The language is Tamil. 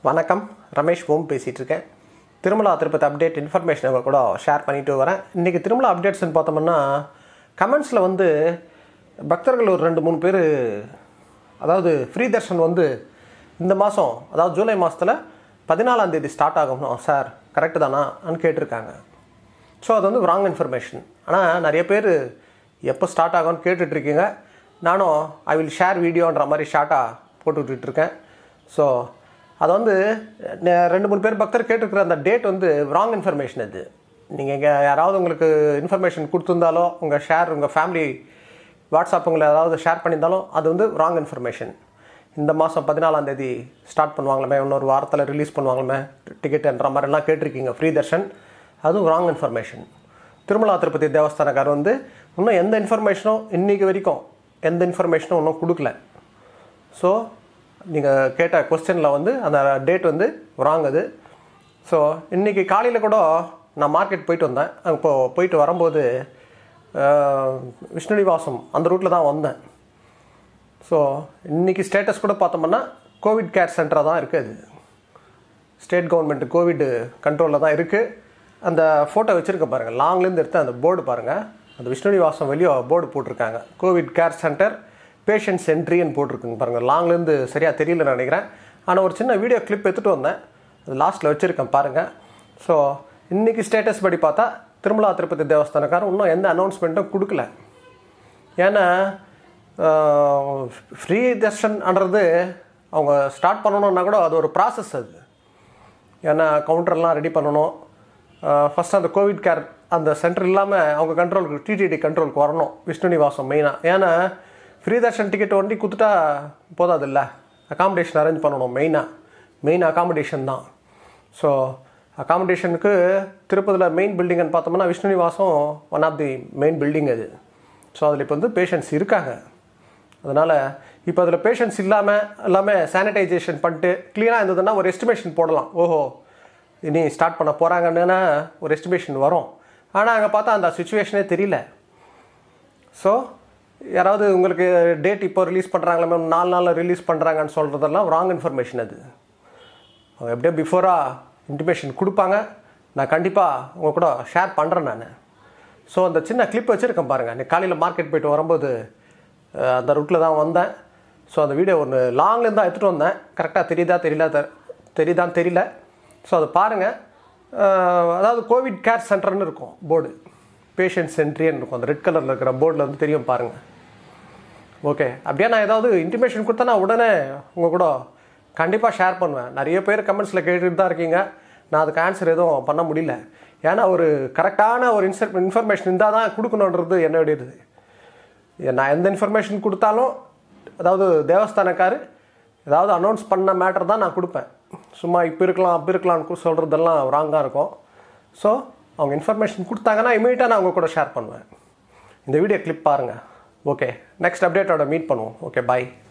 வணக்கம் ரமேஷ் ஓம் பேசிகிட்டு இருக்கேன் திருமலா திருப்பதி அப்டேட் இன்ஃபர்மேஷன் உங்க கூட ஷேர் பண்ணிட்டு வரேன் இன்றைக்கி திருமலா அப்டேட்ஸ்னு பார்த்தோம்னா கமெண்ட்ஸில் வந்து பக்தர்கள் ஒரு ரெண்டு மூணு பேர் அதாவது ஃப்ரீ தர்ஷன் வந்து இந்த மாதம் அதாவது ஜூலை மாதத்தில் பதினாலாம் தேதி ஸ்டார்ட் ஆகணும் சார் கரெக்டு தானான்னு கேட்டிருக்காங்க ஸோ அது வந்து ராங் இன்ஃபர்மேஷன் ஆனால் நிறைய பேர் எப்போ ஸ்டார்ட் ஆகும்னு கேட்டுட்ருக்கீங்க நானும் ஐ வில் ஷேர் வீடியோன்ற மாதிரி ஷார்ட்டாக போட்டுக்கிட்டு இருக்கேன் ஸோ அது வந்து நெ- ரெண்டு மூணு பேர் பக்தர் கேட்டிருக்கிற அந்த டேட் வந்து ராங் இன்ஃபர்மேஷன் இது நீங்கள் இங்கே யாராவது உங்களுக்கு இன்ஃபர்மேஷன் கொடுத்துருந்தாலோ உங்கள் ஷேர் உங்கள் ஃபேமிலி வாட்ஸ்அப் உங்களை ஏதாவது ஷேர் பண்ணியிருந்தாலும் அது வந்து ராங் இன்ஃபர்மேஷன் இந்த மாதம் பதினாலாம் தேதி ஸ்டார்ட் பண்ணுவாங்களே இன்னொரு வாரத்தில் ரிலீஸ் பண்ணுவாங்களே டிக்கெட்ன்ற மாதிரிலாம் கேட்டிருக்கீங்க ஃப்ரீ தர்ஷன் அதுவும் ராங் இன்ஃபர்மேஷன் திருமலா திருப்பதி தேவஸ்தானக்கார் வந்து இன்னும் எந்த இன்ஃபர்மேஷனும் இன்றைக்கி வரைக்கும் எந்த இன்ஃபர்மேஷனும் இன்னும் கொடுக்கல ஸோ நீங்கள் கேட்ட கொஸ்டினில் வந்து அந்த டேட் வந்து ராங் அது ஸோ இன்றைக்கி காலையில் கூட நான் மார்க்கெட் போயிட்டு வந்தேன் இப்போ போயிட்டு வரும்போது அஹ், விஷ்ணுநிவாசம் அந்த ரூட்டில் தான் வந்தேன் ஸோ இன்றைக்கி ஸ்டேட்டஸ் கூட பார்த்தோம்னா கோவிட் கேர் சென்டராக தான் இருக்குது அது ஸ்டேட் கவர்மெண்ட் கோவிட் கண்ட்ரோலில் தான் இருக்குது அந்த ஃபோட்டோ வச்சுருக்க பாருங்கள் லாங்லேருந்து எடுத்து அந்த போர்டு பாருங்கள் அந்த விஷ்ணுநிவாசம் வெளியே போர்டு போட்டிருக்காங்க கோவிட் கேர் சென்டர் பேஷண்ட்ஸ் என்ட்ரின்னு போட்டிருக்குங்க பாருங்கள் லாங்லேருந்து சரியாக தெரியலன்னு நினைக்கிறேன் ஆனால் ஒரு சின்ன வீடியோ கிளிப் எடுத்துகிட்டு வந்தேன் அது லாஸ்ட்டில் வச்சுருக்கேன் பாருங்கள் ஸோ இன்றைக்கி ஸ்டேட்டஸ் படி பார்த்தா திருமலா திருப்பதி தேவஸ்தானக்காரர் இன்னும் எந்த அனௌன்ஸ்மெண்ட்டும் கொடுக்கல ஏன்னா ஃப்ரீ தர்ஷன்ன்றது அவங்க ஸ்டார்ட் பண்ணணுன்னா கூட அது ஒரு ப்ராசஸ் அது ஏன்னா கவுண்டர்லாம் ரெடி பண்ணணும் ஃபஸ்ட் அந்த கோவிட் கேர் அந்த சென்டர் இல்லாமல் அவங்க கண்ட்ரோலுக்கு டிடிடி கண்ட்ரோலுக்கு வரணும் விஷ்ணு நிவாசம் மெயினாக ஏன்னா ஃப்ரீ தர்ஷன் டிக்கெட் வண்டி கொடுத்துட்டா போதாதில்ல அகாமடேஷன் அரேஞ்ச் பண்ணணும் மெயினாக மெயின் அகாமடேஷன் தான் ஸோ அகாமடேஷனுக்கு திருப்பதியில் மெயின் பில்டிங்னு பார்த்தோம்னா Vishnu Nivasam one of the main building அது ஸோ அதில் இப்போ வந்து பேஷண்ட்ஸ் இருக்காங்க அதனால் இப்போ அதில் பேஷண்ட்ஸ் இல்லாமல் எல்லாமே சானிடைசேஷன் பண்ணிட்டு க்ளீனாக இருந்ததுன்னா ஒரு எஸ்டிமேஷன் போடலாம் ஓஹோ இனி ஸ்டார்ட் பண்ண போகிறாங்கன்னு ஒரு எஸ்டிமேஷன் வரும் ஆனால் அங்கே பார்த்தா அந்த சுச்சுவேஷனே தெரியல ஸோ யாராவது உங்களுக்கு டேட் இப்போ ரிலீஸ் பண்ணுறாங்களே மேம் நாலு நாளில் ரிலீஸ் பண்ணுறாங்கன்னு சொல்கிறதெல்லாம் ராங் இன்ஃபர்மேஷன் அது அவங்க எப்படியோ பிஃபோராக இன்டிமேஷன் கொடுப்பாங்க நான் கண்டிப்பாக உங்கள் கூட ஷேர் பண்ணுறேன் நான் ஸோ அந்த சின்ன கிளிப் வச்சுருக்கேன் பாருங்கள் நீ காலையில் மார்க்கெட் போயிட்டு வரும்போது அஹ், அந்த ரூட்டில் தான் வந்தேன் ஸோ அந்த வீடியோ ஒன்று லாங்லேருந்து தான் எடுத்துகிட்டு வந்தேன் கரெக்டாக தெரியுதா தெரியல தெ- தெரியுதான்னு தெரியல ஸோ அதை பாருங்கள் அதாவது கோவிட் கேர் சென்டர்னு இருக்கும் போர்டு பேஷண்ட்ஸ் என்ட்ரின்னு இருக்கும் அந்த ரெட் கலரில் இருக்கிற போர்டில் வந்து தெரியும் பாருங்கள் ஓகே அப்படியே நான் ஏதாவது இன்டிமேஷன் கொடுத்தா நான் உடனே உங்கள் கூட கண்டிப்பாக ஷேர் பண்ணுவேன் நிறைய பேர் கமெண்ட்ஸில் கேட்டுட்டு தான் இருக்கீங்க நான் அதுக்கு ஆன்சர் எதுவும் பண்ண முடியல ஏன்னா ஒரு கரெக்டான ஒரு இன்சர் இன்ஃபர்மேஷன் இருந்தால் தான் கொடுக்கணுன்றது என்னுடையது நான் எந்த இன்ஃபர்மேஷன் கொடுத்தாலும் அதாவது தேவஸ்தானக்கார் ஏதாவது அனௌன்ஸ் பண்ண மேட்டர் தான் நான் கொடுப்பேன் சும்மா இப்போ இருக்கலாம் அப்போ இருக்கலாம்னு சொல்கிறதெல்லாம் ராங்காக இருக்கும் ஸோ அவங்க இன்ஃபர்மேஷன் கொடுத்தாங்கன்னா இமீடியட்டாக நான் அவங்க கூட ஷேர் பண்ணுவேன் இந்த வீடியோ கிளிப் பாருங்கள் ஓகே நெக்ஸ்ட் அப்டேட்டோட மீட் பண்ணுவோம் ஓகே பாய்